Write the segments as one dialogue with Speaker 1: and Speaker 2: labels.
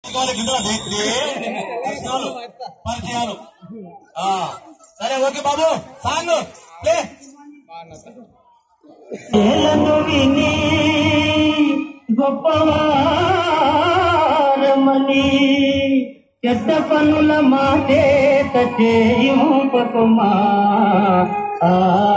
Speaker 1: వాళ్ళకి ఇందులో వ్యక్తి పరిచయాలు పరిచయాలు ఆ, సరే ఓకే బాబు సాంగ్ ప్లే
Speaker 2: చేలను విని గొప్పవారమని చెడ్డ పనుల మాటేత చేయింపకుమా ఆ.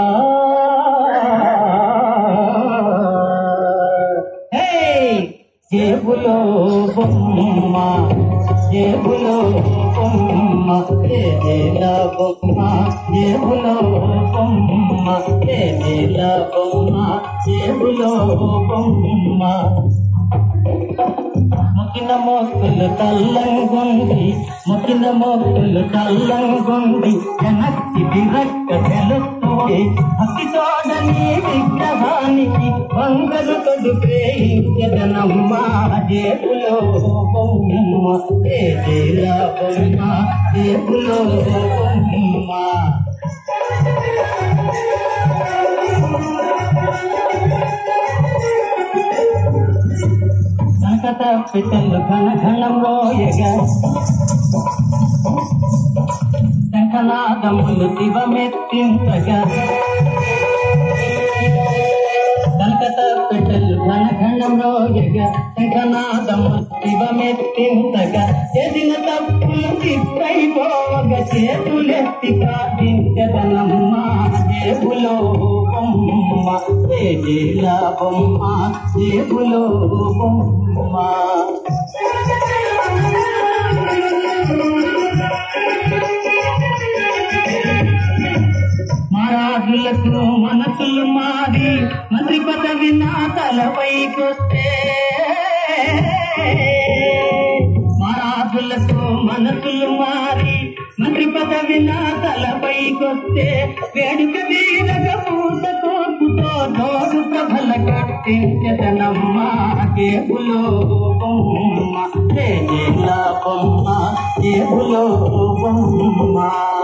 Speaker 2: హే! జేబులో బొమ్మ జేబులో బొమ్మ ఏదేల బొమ్మ జేబులో బొమ్మ ఏదేల బొమ్మ జేబులో బొమ్మ మొక్కిన మోక్కులు తల్లంగొంది మొక్కిన మోక్కులు తల్లంగొంది వెనక్కి విరక్క తెలుస్తుంది అతి తోడని విగ్రహానికి బంగారు తొడు ప్రేయించదనమ్మ జేబులో బొమ్మ ఏదేల బొమ్మ జేబులో బొమ్మ సంకట పిట్టలు ఘన ఘనంలో ఎగ శంఖనాదములు శివమెత్తించగా కనకట పెట్టెలు ఘన ఘనంలో ఎగ శంఖనాదములు శివమెత్తించగా చేసిన తప్పులు తిప్పైపోగా చేతులెత్తి ప్రార్థించదనమ్మ జేబులో బొమ్మ జేజేల బొమ్మ జేబులో బొమ్మ మరాఠులకు మనసులు మారి మంత్రి పదవి నా తలపైకొస్తే మరాఠులకు మనసులు మారి మంత్రి పదవి నా తలపైకొస్తే వేడుక తీరగ పూత కోపుతో నోరు ప్రభల కట్టించదనమ్మ జేబులో బొమ్మ జేజేల బొమ్మ జేబులో బొమ్మ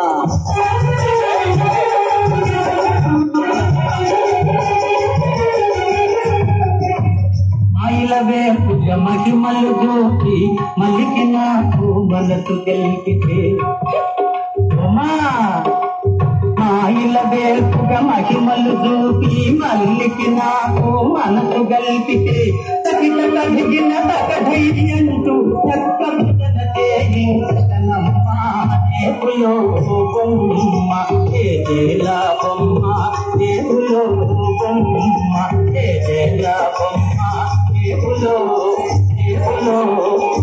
Speaker 2: మాయిల వేపుగ మహిమలు జోకి మల్లికి నాకు మనసు గెలిపితే ఉమా మాయిల వేపుగ మహిమలు జోకి మల్లికి నాకు మనసు గెలిపితే తగిన తగిన తగ ధైర్యంటూ చక్కన చేయించనమ్మ దేవులో బొమ్మ ఏదేల బొమ్మ దేవులో బొమ్మ ఏదేల బొమ్మ దేవులో దేవులో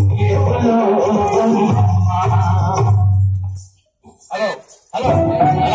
Speaker 2: దేవులో బొమ్మ
Speaker 1: హలో హలో